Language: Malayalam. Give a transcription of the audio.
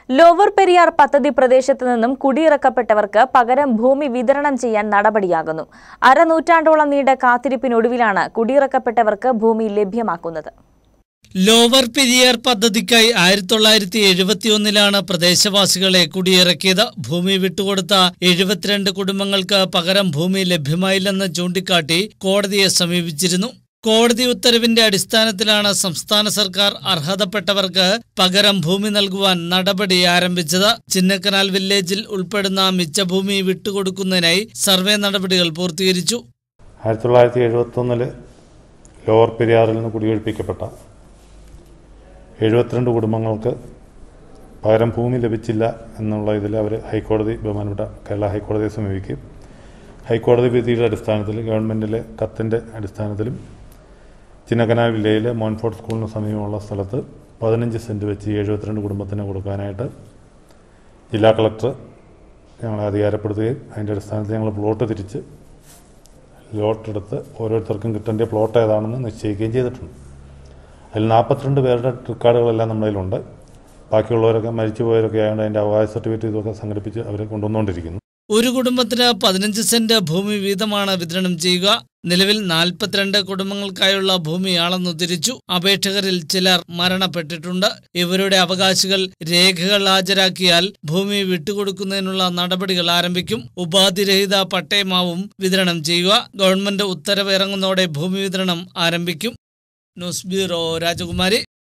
ലോവർ പെരിയാർ പദ്ധതി പ്രദേശത്ത് നിന്നും കുടിയിറക്കപ്പെട്ടവർക്ക് പകരം ഭൂമി വിതരണം ചെയ്യാൻ നടപടിയാകുന്നു അരനൂറ്റാണ്ടോളം നീണ്ട കാത്തിരിപ്പിനൊടുവിലാണ് കുടിയിറക്കപ്പെട്ടവർക്ക് ഭൂമി ലഭ്യമാക്കുന്നത് ലോവർ പെരിയാർ പദ്ധതിക്കായി ആയിരത്തി തൊള്ളായിരത്തി എഴുപത്തിയൊന്നിലാണ് പ്രദേശവാസികളെ കുടിയിറക്കിയത് ഭൂമി വിട്ടുകൊടുത്ത എഴുപത്തിരണ്ട് കുടുംബങ്ങൾക്ക് പകരം ഭൂമി ലഭ്യമായില്ലെന്ന് ചൂണ്ടിക്കാട്ടി കോടതിയെ സമീപിച്ചിരുന്നു കോടതി ഉത്തരവിന്റെ അടിസ്ഥാനത്തിലാണ് സംസ്ഥാന സർക്കാർ അർഹതപ്പെട്ടവർക്ക് പകരം ഭൂമി നൽകുവാൻ നടപടി ആരംഭിച്ചത് ചിന്നക്കനാൽ വില്ലേജിൽ ഉൾപ്പെടുന്ന മിച്ചഭൂമി വിട്ടുകൊടുക്കുന്നതിനായി സർവേ നടപടികൾ പൂർത്തീകരിച്ചു ആയിരത്തി തൊള്ളായിരത്തി എഴുപത്തൊന്നില് ലോവർ പെരിയാറിൽ നിന്ന് കുടിയൊഴിപ്പിക്കപ്പെട്ട എഴുപത്തിരണ്ട് കുടുംബങ്ങൾക്ക് പകരം ഭൂമി ലഭിച്ചില്ല എന്നുള്ള ഇതിൽ അവർ ഹൈക്കോടതി ബഹുമാനപ്പെട്ട കേരള ഹൈക്കോടതിയെ സമീപിക്കുകയും ഹൈക്കോടതി വിധിയുടെ അടിസ്ഥാനത്തിൽ ഗവൺമെൻറ്റിലെ കത്തിൻ്റെ അടിസ്ഥാനത്തിലും ചിന്നക്കനാൽ വില്ലയിലെ മോൺഫോർട്ട് സ്കൂളിന് സമീപമുള്ള സ്ഥലത്ത് പതിനഞ്ച് സെൻറ്റ് വെച്ച് എഴുപത്തിരണ്ട് കുടുംബത്തിന് കൊടുക്കാനായിട്ട് ജില്ലാ കളക്ടർ ഞങ്ങളെ അധികാരപ്പെടുത്തുകയും അതിൻ്റെ അടിസ്ഥാനത്തിൽ ഞങ്ങൾ പ്ലോട്ട് തിരിച്ച് ലോട്ടെടുത്ത് ഓരോരുത്തർക്കും കിട്ടേണ്ട പ്ലോട്ട് ഏതാണെന്ന് നിശ്ചയിക്കുകയും ചെയ്തിട്ടുണ്ട് അതിൽ നാൽപ്പത്തിരണ്ട് പേരുടെ റെക്കോർഡുകളെല്ലാം നമ്മുടെ കയ്യിലുണ്ട് ബാക്കിയുള്ളവരൊക്കെ മരിച്ചു പോയവരൊക്കെ ആയതുകൊണ്ട് അതിൻ്റെ അവകാശ സർട്ടിഫിക്കറ്റ് ഇതൊക്കെ സംഘടിപ്പിച്ച് അവരെ കൊണ്ടുവന്നുകൊണ്ടിരിക്കുന്നു ഒരു കുടുംബത്തിന് പതിനഞ്ച് സെന്റ് ഭൂമി വീതമാണ് വിതരണം ചെയ്യുക നിലവിൽ നാൽപ്പത്തിരണ്ട് കുടുംബങ്ങൾക്കായുള്ള ഭൂമി അളന്നു തിരിച്ചു അപേക്ഷകരിൽ ചിലർ മരണപ്പെട്ടിട്ടുണ്ട് ഇവരുടെ അവകാശികൾ രേഖകൾ ഹാജരാക്കിയാൽ ഭൂമി വിട്ടുകൊടുക്കുന്നതിനുള്ള നടപടികൾ ആരംഭിക്കും ഉപാധിരഹിത പട്ടയമാവും വിതരണം ചെയ്യുക ഗവൺമെന്റ് ഉത്തരവ് ഇറങ്ങുന്നതോടെ ഭൂമി വിതരണം ആരംഭിക്കും ന്യൂസ് ബ്യൂറോ രാജകുമാരി